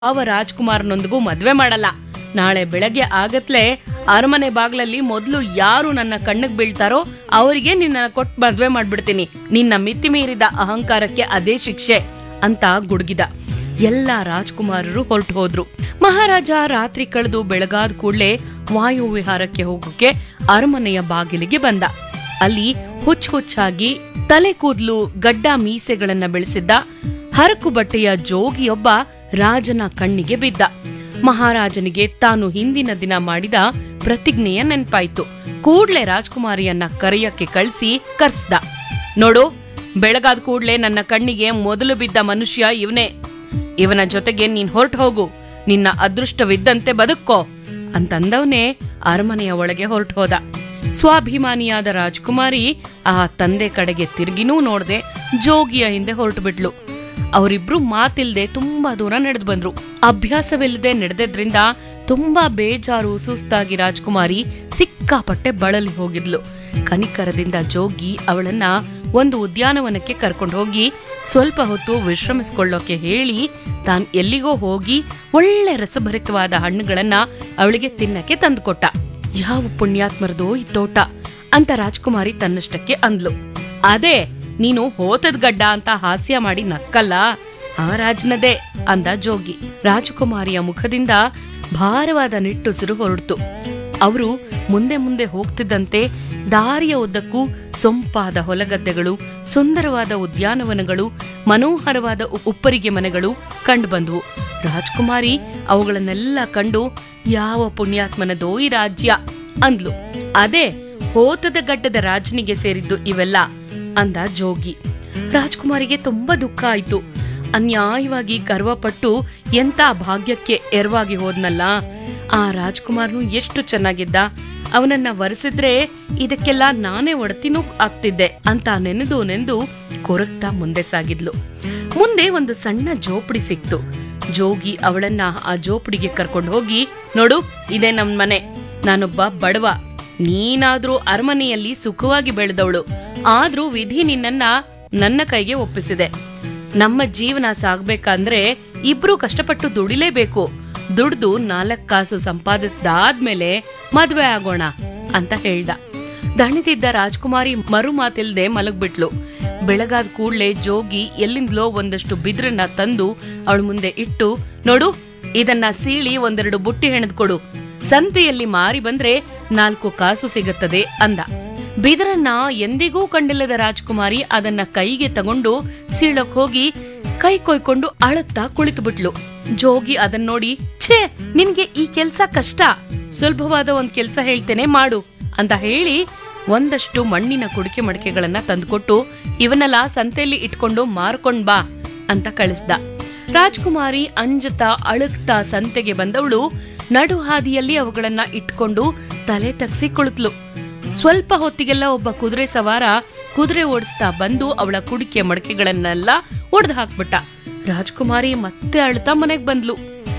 ಅವ ರಾಜ್ಕುಮಾರ್ನೊಂದಿಗೂ ಮದ್ವೆ ಮಾಡಲ್ಲ ನಾಳೆ ಬೆಳಗ್ಗೆ ಆಗತ್ಲೆ ಅರಮನೆ ಬಾಗ್ಲಲ್ಲಿ ಮೊದಲು ಯಾರು ನನ್ನ ಕಣ್ಣಿಗೆ ಬೀಳ್ತಾರೋ ಅವರಿಗೆ ನಿನ್ನ ಕೊಟ್ಟು ಮದ್ವೆ ಮಾಡ್ಬಿಡ್ತೀನಿ ನಿನ್ನ ಮಿತಿ ಮೀರಿದ ಅಹಂಕಾರಕ್ಕೆ ಅದೇ ಶಿಕ್ಷೆ ಅಂತ ಗುಡುಗಿದ ಎಲ್ಲ ರಾಜ್ಕುಮಾರರು ಹೊರಟು ಹೋದ್ರು ಮಹಾರಾಜ ರಾತ್ರಿ ಕಳೆದು ಬೆಳಗಾದ ಕೂಡ್ಲೆ ವಾಯು ವಿಹಾರಕ್ಕೆ ಹೋಗೋಕೆ ಅರಮನೆಯ ಬಾಗಿಲಿಗೆ ಬಂದ ಅಲ್ಲಿ ಹುಚ್ಚ ಹುಚ್ಚಾಗಿ ತಲೆ ಕೂದಲು ಗಡ್ಡ ಮೀಸೆಗಳನ್ನ ಬೆಳೆಸಿದ್ದ ಹರಕು ಬಟ್ಟೆಯ ಜೋಗಿಯೊಬ್ಬ ರಾಜನ ಕಣ್ಣಿಗೆ ಬಿದ್ದ ಮಹಾರಾಜನಿಗೆ ತಾನು ಹಿಂದಿನ ದಿನ ಮಾಡಿದ ಪ್ರತಿಜ್ಞೆಯ ನೆನ್ಪಾಯ್ತು ಕೂಡ್ಲೆ ರಾಜ್ಕುಮಾರಿಯನ್ನ ಕರೆಯಕ್ಕೆ ಕಳಿಸಿ ಕರ್ಸ್ದ ನೋಡು ಬೆಳಗಾದ ಕೂಡ್ಲೆ ನನ್ನ ಕಣ್ಣಿಗೆ ಮೊದಲು ಬಿದ್ದ ಮನುಷ್ಯ ಇವನೇ ಇವನ ಜೊತೆಗೆ ನೀನ್ ಹೊರಟು ಹೋಗು ನಿನ್ನ ಅದೃಷ್ಟವಿದ್ದಂತೆ ಬದುಕೋ ಅಂತಂದವನೇ ಅರಮನೆಯ ಒಳಗೆ ಹೊರಟು ಹೋದ ಸ್ವಾಭಿಮಾನಿಯಾದ ರಾಜ್ಕುಮಾರಿ ಆ ತಂದೆ ಕಡೆಗೆ ತಿರುಗಿನೂ ನೋಡದೆ ಜೋಗಿಯ ಹಿಂದೆ ಹೊರಟು ಬಿಟ್ಲು ಅವರಿಬ್ರು ಮಾತಿಲ್ದೆ ತುಂಬಾ ದೂರ ನಡೆದು ಬಂದ್ರು ಅಭ್ಯಾಸವಿಲ್ಲದೆ ನಡೆದಿದ್ರಿಂದ ತುಂಬಾ ಬೇಜಾರು ಸುಸ್ತಾಗಿ ರಾಜ್ಕುಮಾರಿ ಸಿಕ್ಕಾಪಟ್ಟೆ ಬಳಲಿ ಹೋಗಿದ್ಲು ಕನಿಕರದಿಂದ ಜೋಗಿ ಅವಳನ್ನ ಒಂದು ಉದ್ಯಾನವನಕ್ಕೆ ಕರ್ಕೊಂಡು ಹೋಗಿ ಸ್ವಲ್ಪ ಹೊತ್ತು ವಿಶ್ರಮಿಸ್ಕೊಳ್ಳೋಕೆ ಹೇಳಿ ತಾನ್ ಎಲ್ಲಿಗೋ ಹೋಗಿ ಒಳ್ಳೆ ರಸಭರಿತವಾದ ಹಣ್ಣುಗಳನ್ನ ಅವಳಿಗೆ ತಿನ್ನಕ್ಕೆ ತಂದುಕೊಟ್ಟ ಯಾವ ಪುಣ್ಯಾತ್ಮರದೋ ಈ ತೋಟ ಅಂತ ರಾಜ್ಕುಮಾರಿ ತನ್ನಷ್ಟಕ್ಕೆ ಅಂದ್ಲು ಅದೇ ನೀನು ಹೋತದ್ ಗಡ್ಡ ಅಂತ ಹಾಸ್ಯ ಮಾಡಿ ನಕ್ಕಲ್ಲ ಆ ರಾಜನದೇ ಅಂದ ಜೋಗಿ ರಾಜಕುಮಾರಿಯ ಮುಖದಿಂದ ಭಾರವಾದ ನಿಟ್ಟುಸಿರು ಹೊರಡ್ತು ಅವರು ಮುಂದೆ ಮುಂದೆ ಹೋಗ್ತಿದ್ದಂತೆ ದಾರಿಯ ಉದ್ದಕ್ಕೂ ಸೊಂಪಾದ ಹೊಲಗದ್ದೆಗಳು ಸುಂದರವಾದ ಉದ್ಯಾನವನಗಳು ಮನೋಹರವಾದ ಉ- ಉಪ್ಪರಿಗೆ ಮನೆಗಳು ಕಂಡುಬಂದವು ರಾಜ್ಕುಮಾರಿ ಅವುಗಳನ್ನೆಲ್ಲ ಕಂಡು ಯಾವ ಪುಣ್ಯಾತ್ಮನದೋ ಈ ರಾಜ್ಯ ಅಂದ್ಲು ಅದೇ ಹೋತದ ಗಡ್ಡದ ರಾಜನಿಗೆ ಸೇರಿದ್ದು ಇವೆಲ್ಲ ಅಂದ ಜೋಗಿ ರಾಜ್ಕುಮಾರಿಗೆ ತುಂಬಾ ದುಃಖ ಆಯ್ತು ಅನ್ಯಾಯವಾಗಿ ಗರ್ವಪಟ್ಟು ಎಂತ ಭಾಗ್ಯಕ್ಕೆ ಎರವಾಗಿ ಹೋದ್ನಲ್ಲ ಆ ರಾಜ್ಕುಮಾರ್ನು ಎಷ್ಟು ಚೆನ್ನಾಗಿದ್ದ ಅವನನ್ನ ವರೆಸಿದ್ರೆ ಇದಕ್ಕೆಲ್ಲ ನಾನೇ ಒಡತಿನೂ ಆಗ್ತಿದ್ದೆ ಅಂತ ನೆನೆದು ನೆಂದು ಕೊರಗ್ತಾ ಮುಂದೆ ಸಾಗಿದ್ಲು ಮುಂದೆ ಒಂದು ಸಣ್ಣ ಜೋಪಡಿ ಸಿಕ್ತು ಜೋಗಿ ಅವಳನ್ನ ಆ ಜೋಪಡಿಗೆ ಕರ್ಕೊಂಡು ಹೋಗಿ ನೋಡು ಇದೇ ನಮ್ ಮನೆ ನಾನೊಬ್ಬ ಬಡವ ನೀನಾದ್ರೂ ಅರಮನೆಯಲ್ಲಿ ಸುಖವಾಗಿ ಬೆಳೆದವಳು ಆದ್ರೂ ವಿಧಿ ನಿನ್ನನ್ನ ನನ್ನ ಕೈಗೆ ಒಪ್ಪಿಸಿದೆ ನಮ್ಮ ಜೀವನ ಸಾಗ್ಬೇಕಂದ್ರೆ ಇಬ್ರು ಕಷ್ಟಪಟ್ಟು ದುಡಿಲೇಬೇಕು ದುಡ್ದು ನಾಲ್ಕ್ ಕಾಸು ಸಂಪಾದಿಸ್ದಾದ್ಮೇಲೆ ಮದ್ವೆ ಆಗೋಣ ಅಂತ ಹೇಳ್ದ ದಣಿದಿದ್ದ ರಾಜ್ಕುಮಾರಿ ಮರು ಮಾತಿಲ್ದೆ ಮಲಗ್ಬಿಟ್ಲು ಬೆಳಗಾದ ಕೂಡ್ಲೆ ಜೋಗಿ ಎಲ್ಲಿಂದಲೋ ಒಂದಷ್ಟು ಬಿದ್ರನ್ನ ತಂದು ಅವಳ ಮುಂದೆ ಇಟ್ಟು ನೋಡು ಇದನ್ನ ಸೀಳಿ ಒಂದೆರಡು ಬುಟ್ಟಿ ಹೆಣದ್ ಕೊಡು ಸಂತೆಯಲ್ಲಿ ಮಾರಿ ಬಂದ್ರೆ ನಾಲ್ಕು ಕಾಸು ಸಿಗುತ್ತದೆ ಅಂದ ಬಿದರನ್ನ ಎಂದಿಗೂ ಕಂಡಿಲ್ಲದ ರಾಜ್ಕುಮಾರಿ ಅದನ್ನ ಕೈಗೆ ತಗೊಂಡು ಸೀಳಕ್ ಹೋಗಿ ಕೈ ಕೊಯ್ಕೊಂಡು ಅಳುತ್ತಾ ಕುಳಿತು ಬಿಟ್ಲು ಜೋಗಿ ಅದನ್ನ ನೋಡಿ ಛೇ ನಿನ್ಗೆ ಈ ಕೆಲ್ಸ ಕಷ್ಟ ಸುಲಭವಾದ ಒಂದ್ ಕೆಲ್ಸ ಹೇಳ್ತೇನೆ ಮಾಡು ಅಂತ ಹೇಳಿ ಒಂದಷ್ಟು ಮಣ್ಣಿನ ಕುಡಿಕೆ ಮಡಿಕೆಗಳನ್ನ ತಂದುಕೊಟ್ಟು ಇವನ್ನೆಲ್ಲ ಸಂತೆಯಲ್ಲಿ ಇಟ್ಕೊಂಡು ಮಾರ್ಕೊಂಡ್ ಬಾ ಅಂತ ಕಳಿಸ್ದ ರಾಜ್ಕುಮಾರಿ ಅಂಜತಾ ಅಳುಕ್ತಾ ಸಂತೆಗೆ ಬಂದವಳು ನಡು ಹಾದಿಯಲ್ಲಿ ಅವುಗಳನ್ನ ಇಟ್ಕೊಂಡು ತಲೆ ತಗ್ಸಿ ಕುಳಿತ್ಲು ಸ್ವಲ್ಪ ಹೊತ್ತಿಗೆಲ್ಲ ಒಬ್ಬ ಕುದುರೆ ಸವಾರ ಕುದುರೆ ಓಡಿಸ್ತಾ ಬಂದು ಅವಳ ಕುಡಿಕೆ ಮಡಕೆಗಳನ್ನೆಲ್ಲ ಒಡೆದು ಹಾಕ್ಬಿಟ್ಟ ರಾಜ್ಕುಮಾರಿ ಮತ್ತೆ ಅಳ್ತಾ ಮನೆಗ್ ಬಂದ್ಲು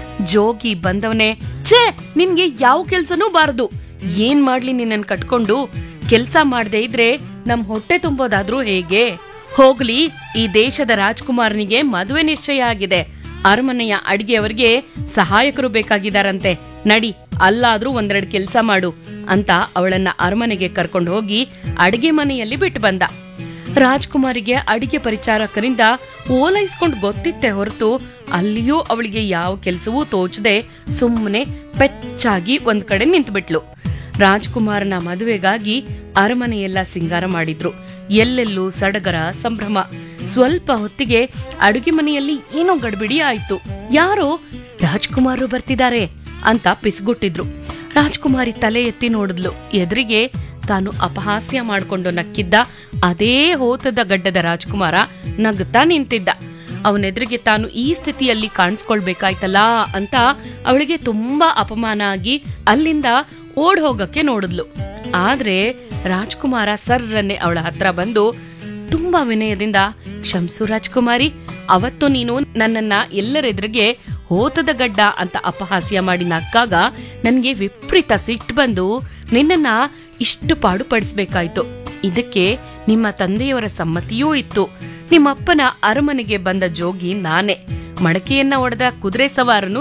ಜೋಗಿ ಬಂದವನೇ ಛೇ ನಿನ್ಗೆ ಯಾವ ಕೆಲ್ಸನೂ ಬಾರದು ಏನ್ ಮಾಡ್ಲಿ ನಿನ್ನನ್ ಕಟ್ಕೊಂಡು ಕೆಲ್ಸ ಮಾಡದೆ ಇದ್ರೆ ನಮ್ ಹೊಟ್ಟೆ ತುಂಬೋದಾದ್ರೂ ಹೇಗೆ ಹೋಗ್ಲಿ ಈ ದೇಶದ ರಾಜ್ಕುಮಾರನಿಗೆ ಮದುವೆ ನಿಶ್ಚಯ ಆಗಿದೆ ಅರಮನೆಯ ಅಡಿಗೆಯವರಿಗೆ ಸಹಾಯಕರು ಬೇಕಾಗಿದಾರಂತೆ ನಡಿ ಅಲ್ಲಾದ್ರೂ ಒಂದೆರಡು ಕೆಲ್ಸ ಮಾಡು ಅಂತ ಅವಳನ್ನ ಅರಮನೆಗೆ ಕರ್ಕೊಂಡು ಹೋಗಿ ಅಡಿಗೆ ಮನೆಯಲ್ಲಿ ಬಿಟ್ಟು ಬಂದ ರಾಜ್ಕುಮಾರಿಗೆ ಅಡಿಗೆ ಪರಿಚಾರಕರಿಂದ ಓಲೈಸ್ಕೊಂಡ್ ಗೊತ್ತಿತ್ತೆ ಹೊರತು ಅಲ್ಲಿಯೂ ಅವಳಿಗೆ ಯಾವ ಕೆಲಸವೂ ತೋಚದೆ ಸುಮ್ಮನೆ ಪೆಚ್ಚಾಗಿ ಒಂದ್ ಕಡೆ ನಿಂತ್ಬಿಟ್ಲು ರಾಜ್ಕುಮಾರನ ಮದುವೆಗಾಗಿ ಅರಮನೆಯೆಲ್ಲ ಸಿಂಗಾರ ಮಾಡಿದ್ರು ಎಲ್ಲೆಲ್ಲೂ ಸಡಗರ ಸಂಭ್ರಮ ಸ್ವಲ್ಪ ಹೊತ್ತಿಗೆ ಅಡುಗೆ ಮನೆಯಲ್ಲಿ ಏನೋ ಗಡ್ಬಿಡಿ ಆಯ್ತು ಯಾರೋ ರಾಜ್ಕುಮಾರರು ಬರ್ತಿದ್ದಾರೆ ಅಂತ ಪಿಸ್ಗುಟ್ಟಿದ್ರು ರಾಜ್ಕುಮಾರಿ ತಲೆ ಎತ್ತಿ ನೋಡಿದ್ಲು ಎದುರಿಗೆ ತಾನು ಅಪಹಾಸ್ಯ ಮಾಡ್ಕೊಂಡು ನಕ್ಕಿದ್ದ ಅದೇ ಹೋತದ ಗಡ್ಡದ ರಾಜ್ಕುಮಾರ ನಗ್ತಾ ನಿಂತಿದ್ದ ಅವನೆದುರಿಗೆ ತಾನು ಈ ಸ್ಥಿತಿಯಲ್ಲಿ ಕಾಣಿಸ್ಕೊಳ್ಬೇಕಾಯ್ತಲ್ಲ ಅಂತ ಅವಳಿಗೆ ತುಂಬಾ ಅಪಮಾನ ಆಗಿ ಅಲ್ಲಿಂದ ಓಡ್ ಹೋಗಕ್ಕೆ ನೋಡಿದ್ಲು ಆದ್ರೆ ರಾಜ್ಕುಮಾರ ಸರ್ರನ್ನೇ ಅವಳ ಹತ್ರ ಬಂದು ತುಂಬಾ ವಿನಯದಿಂದ ಕ್ಷಮ್ಸು ರಾಜ್ಕುಮಾರಿ ಅವತ್ತು ನೀನು ನನ್ನನ್ನ ಎಲ್ಲರೆದುರಿಗೆ ಹೋತದ ಗಡ್ಡ ಅಂತ ಅಪಹಾಸ್ಯ ಮಾಡಿ ನಕ್ಕಾಗ ನನ್ಗೆ ವಿಪರೀತ ಸಿಟ್ಟು ಬಂದು ನಿನ್ನನ್ನ ಇಷ್ಟು ಪಾಡುಪಡಿಸ್ಬೇಕಾಯ್ತು ಇದಕ್ಕೆ ನಿಮ್ಮ ತಂದೆಯವರ ಸಮ್ಮತಿಯೂ ಇತ್ತು ನಿಮ್ಮಪ್ಪನ ಅರಮನೆಗೆ ಬಂದ ಜೋಗಿ ನಾನೇ ಮಡಕೆಯನ್ನ ಒಡೆದ ಕುದುರೆ ಸವಾರನು